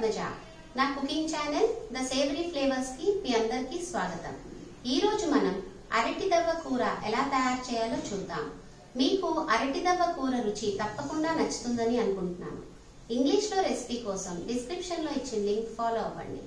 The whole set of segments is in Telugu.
పద్మజ నా cooking channel the savoury flavours కి మీ అందరికీ స్వాగతం ఈ రోజు మనం అరటి దవ్వ కూర ఎలా తయారు చేయాలో చూద్దాం మీకు అరటి దవ్వ కూర రుచి తప్పకుండా నచ్చుతుందని అనుకుంటున్నాను ఇంగ్లీష్ లో రెసిపీ కోసం డిస్క్రిప్షన్ లో ఇచ్చిన లింక్ ఫాలో అవ్వండి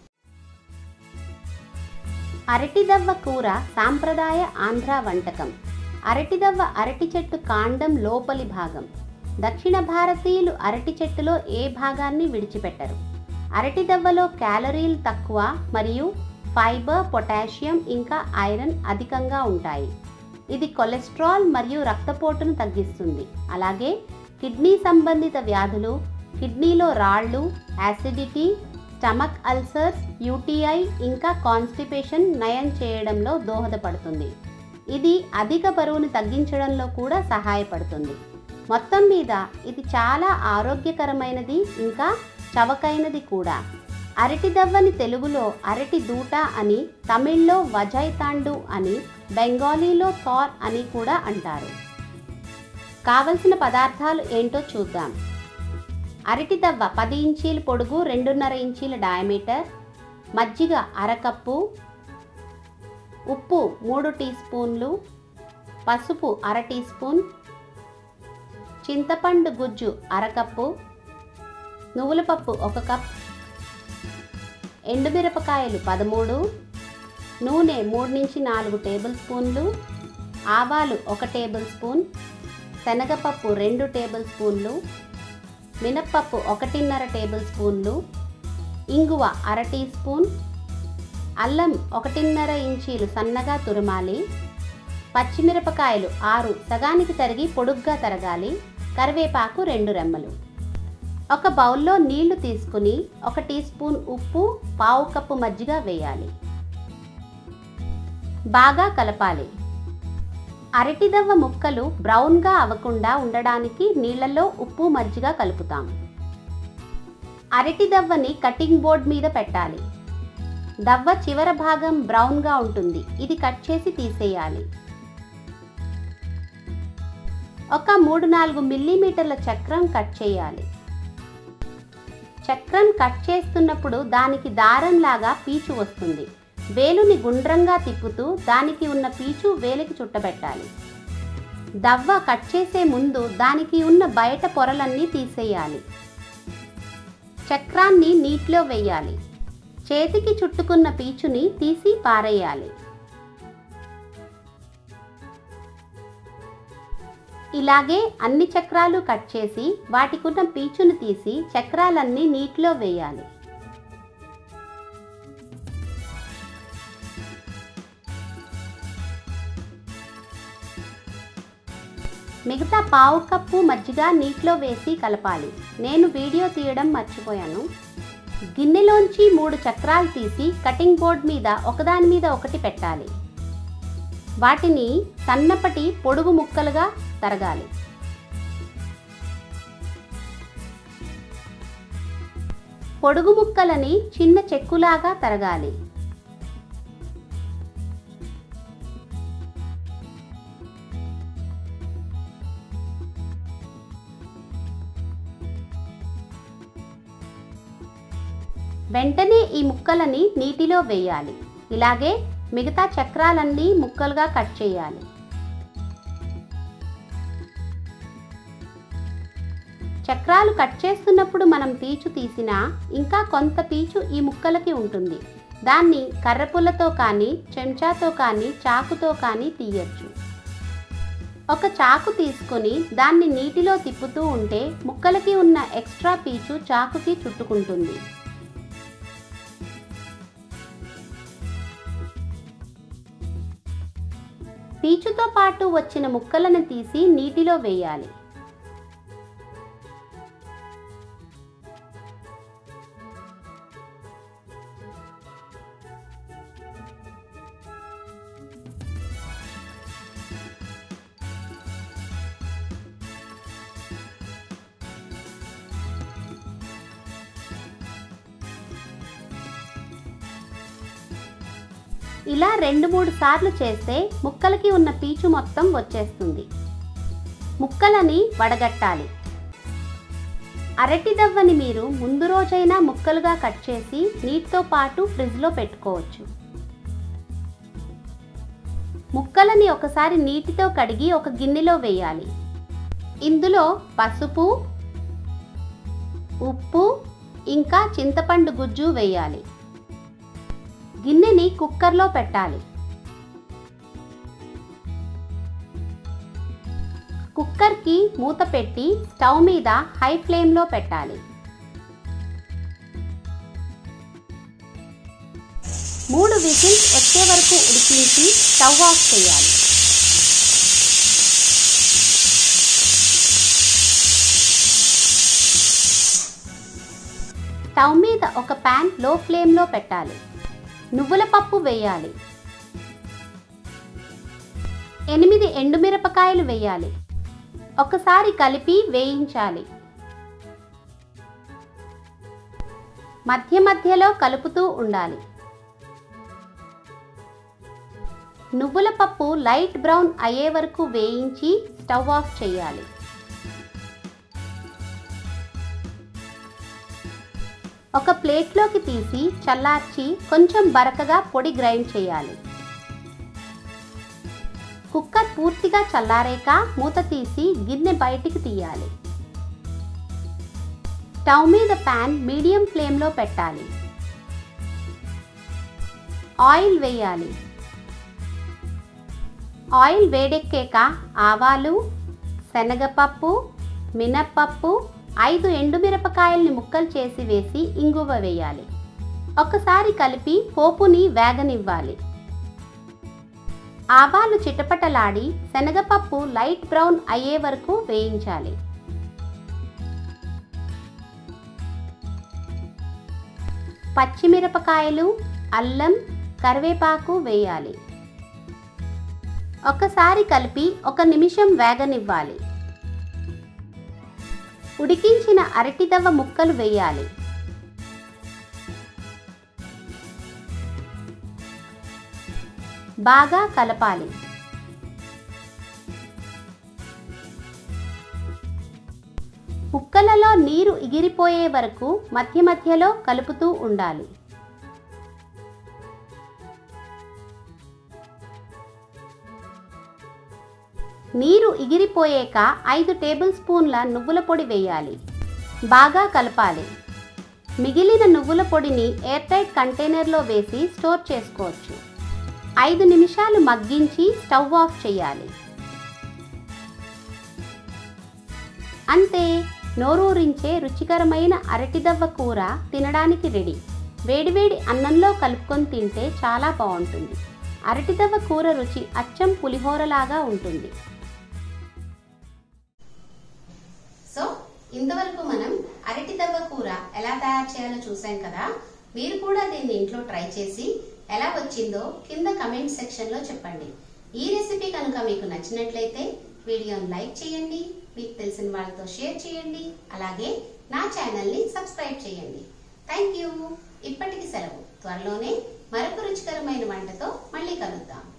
అరటిదవ్వ కూర సాంప్రదాయ ఆంధ్ర వంటకం అరటిదవ్వ అరటి చెట్టు కాండం లోపలి భాగం దక్షిణ భారతీయులు అరటి చెట్టులో ఏ భాగాన్ని విడిచిపెట్టరు అరటిదవ్వలో క్యాలరీలు తక్కువ మరియు ఫైబర్ పొటాషియం ఇంకా ఐరన్ అధికంగా ఉంటాయి ఇది కొలెస్ట్రాల్ మరియు రక్తపోటును తగ్గిస్తుంది అలాగే కిడ్నీ సంబంధిత వ్యాధులు కిడ్నీలో రాళ్ళు యాసిడిటీ స్టమక్ అల్సర్స్ యూటీఐ ఇంకా కాన్స్టిపేషన్ నయం చేయడంలో దోహదపడుతుంది ఇది అధిక బరువును తగ్గించడంలో కూడా సహాయపడుతుంది మొత్తం మీద ఇది చాలా ఆరోగ్యకరమైనది ఇంకా చవకైనది కూడా అరటి దవ్వని తెలుగులో అరటి దూట అని తమిళ్లో వజైతాండు అని బెంగాలీలో థార్ అని కూడా అంటారు కావలసిన పదార్థాలు ఏంటో చూద్దాం అరటి దవ్వ పది ఇంచీల పొడుగు రెండున్నర ఇంచీల డయామీటర్ మజ్జిగ అరకప్పు ఉప్పు మూడు టీ స్పూన్లు పసుపు అర టీ స్పూన్ చింతపండు గుజ్జు అరకప్పు నువ్వుల పప్పు ఒక కప్ ఎండుమిరపకాయలు పదమూడు నూనె మూడు నుంచి నాలుగు టేబుల్ స్పూన్లు ఆవాలు ఒక టేబుల్ స్పూన్ శనగపప్పు రెండు టేబుల్ స్పూన్లు మినప్పప్పు ఒకటిన్నర టేబుల్ స్పూన్లు ఇంగువ అర టీ స్పూన్ అల్లం ఒకటిన్నర ఇంచీలు సన్నగా తురుమాలి పచ్చిమిరపకాయలు ఆరు సగానికి తరిగి పొడుగ్గా తరగాలి కరివేపాకు రెండు రెమ్మలు ఒక బౌల్లో నీళ్లు తీసుకుని ఒక టీ స్పూన్ ఉప్పు పావు కప్పు మజ్జిగ వేయాలి బాగా కలపాలి అరటిదవ్వ ముక్కలు బ్రౌన్గా అవ్వకుండా ఉండడానికి నీళ్లలో ఉప్పు మజ్జిగ కలుపుతాం అరటిదవ్వని కటింగ్ బోర్డ్ మీద పెట్టాలి దవ్వ చివర భాగం బ్రౌన్గా ఉంటుంది ఇది కట్ చేసి తీసేయాలి ఒక మూడు నాలుగు మిల్లీమీటర్ల చక్రం కట్ చేయాలి చక్రం కట్ చేస్తున్నప్పుడు దానికి దారంలాగా పీచు వస్తుంది వేలుని గుండ్రంగా తిప్పుతూ దానికి ఉన్న పీచు వేలికి చుట్టబెట్టాలి దవ్వ కట్ చేసే ముందు దానికి ఉన్న బయట పొరలన్నీ తీసేయాలి చక్రాన్ని నీటిలో వేయాలి చేతికి చుట్టుకున్న పీచుని తీసి పారేయాలి ఇలాగే అన్ని చక్రాలు కట్ చేసి వాటికున్న పీచును తీసి చక్రాలన్నీ నీటిలో వేయాలి మిగతా పావు కప్పు మజ్జిగ నీటిలో వేసి కలపాలి నేను వీడియో తీయడం మర్చిపోయాను గిన్నెలోంచి మూడు చక్రాలు తీసి కటింగ్ బోర్డ్ మీద ఒకదాని మీద ఒకటి పెట్టాలి వాటిని సన్నపటి పొడుగు ముక్కలుగా తరగాలి పొడుగు ముక్కలని చిన్న చెక్కులాగా తరగాలి వెంటనే ఈ ముక్కలని నీటిలో వేయాలి ఇలాగే మిగతా చక్రాలన్నీ ముక్కలుగా కట్ చేయాలి చక్రాలు కట్ చేస్తున్నప్పుడు మనం పీచు తీసినా ఇంకా కొంత పీచు ఈ ముక్కలకి ఉంటుంది దాన్ని కర్రపుల్లతో కానీ చెంచాతో కానీ చాకుతో కానీ తీయచ్చు ఒక చాకు తీసుకొని దాన్ని నీటిలో తిప్పుతూ ఉంటే ముక్కలకి ఉన్న ఎక్స్ట్రా పీచు చాకుకి చుట్టుకుంటుంది పీచుతో పాటు వచ్చిన ముక్కలను తీసి నీటిలో వేయాలి ఇలా రెండు మూడు సార్లు చేస్తే ముక్కలకి ఉన్న పీచు మొత్తం వచ్చేస్తుంది ముక్కలని వడగట్టాలి అరటి దవ్వని మీరు ముందు రోజైనా ముక్కలుగా కట్ చేసి నీటితో పాటు ఫ్రిడ్జ్లో పెట్టుకోవచ్చు ముక్కలని ఒకసారి నీటితో కడిగి ఒక గిన్నెలో వేయాలి ఇందులో పసుపు ఉప్పు ఇంకా చింతపండు గుజ్జు వేయాలి గిన్నెని కుక్కర్లో పెట్టాలి కుక్కర్కి మూత పెట్టి స్టవ్ మీద హై ఫ్లేమ్లో పెట్టాలి మూడు విజిల్స్ వచ్చే వరకు ఉడికించి స్టవ్ ఆఫ్ చేయాలి స్టవ్ మీద ఒక ప్యాన్ లో ఫ్లేమ్లో పెట్టాలి నువ్వుల పప్పు వేయాలి ఎనిమిది ఎండుమిరపకాయలు వేయాలి ఒకసారి కలిపి వేయించాలి మధ్య మధ్యలో కలుపుతూ ఉండాలి నువ్వుల పప్పు లైట్ బ్రౌన్ అయ్యే వరకు వేయించి స్టవ్ ఆఫ్ చేయాలి ఒక ప్లేట్లోకి తీసి చల్లార్చి కొంచెం బరకగా పొడి గ్రైండ్ చేయాలి కుక్కర్ పూర్తిగా చల్లారాక మూత తీసి గిన్నె బయటికి తీయాలి స్టవ్ మీద ప్యాన్ మీడియం ఫ్లేమ్లో పెట్టాలి ఆయిల్ వేయాలి ఆయిల్ వేడెక్కాక ఆవాలు శనగపప్పు మినప్పప్పు ఐదు ఎండుమిరపకాయల్ని ముక్కలు చేసి వేసి ఇంగువ వేయాలి ఒకసారి కలిపి పోపుని వేగనివ్వాలి ఆవాలు చిటపటలాడి శనగపప్పు లైట్ బ్రౌన్ అయ్యే వరకు వేయించాలి పచ్చిమిరపకాయలు అల్లం కరివేపాకు వేయాలి ఒకసారి కలిపి ఒక నిమిషం వేగనివ్వాలి ఉడికించిన అరటిదవ్వ ముక్కలు వేయాలి బాగా కలపాలి ముక్కలలో నీరు ఎగిరిపోయే వరకు మధ్య మధ్యలో కలుపుతూ ఉండాలి నీరు ఎగిరిపోయాక ఐదు టేబుల్ స్పూన్ల నువ్వుల పొడి వేయాలి బాగా కలపాలి మిగిలిన నువ్వుల పొడిని ఎయిర్ టైట్ కంటైనర్లో వేసి స్టోర్ చేసుకోవచ్చు ఐదు నిమిషాలు మగ్గించి స్టవ్ ఆఫ్ చేయాలి అంతే నోరూరించే రుచికరమైన అరటిదవ్వ కూర తినడానికి రెడీ వేడివేడి అన్నంలో కలుపుకొని తింటే చాలా బాగుంటుంది అరటిదవ్వ కూర రుచి అచ్చం పులిహోరలాగా ఉంటుంది సో ఇంతవరకు మనం అరటి దవ్వ కూర ఎలా తయారు చేయాలో చూసాం కదా మీరు కూడా దీన్ని ఇంట్లో ట్రై చేసి ఎలా వచ్చిందో కింద కమెంట్ సెక్షన్ లో చెప్పండి ఈ రెసిపీ కనుక మీకు నచ్చినట్లయితే వీడియోని లైక్ చేయండి మీకు తెలిసిన వాళ్ళతో షేర్ చేయండి అలాగే నా ఛానల్ ని సబ్స్క్రైబ్ చేయండి థ్యాంక్ యూ ఇప్పటికి సెలవు త్వరలోనే మరొక రుచికరమైన వంటతో మళ్ళీ కలుద్దాం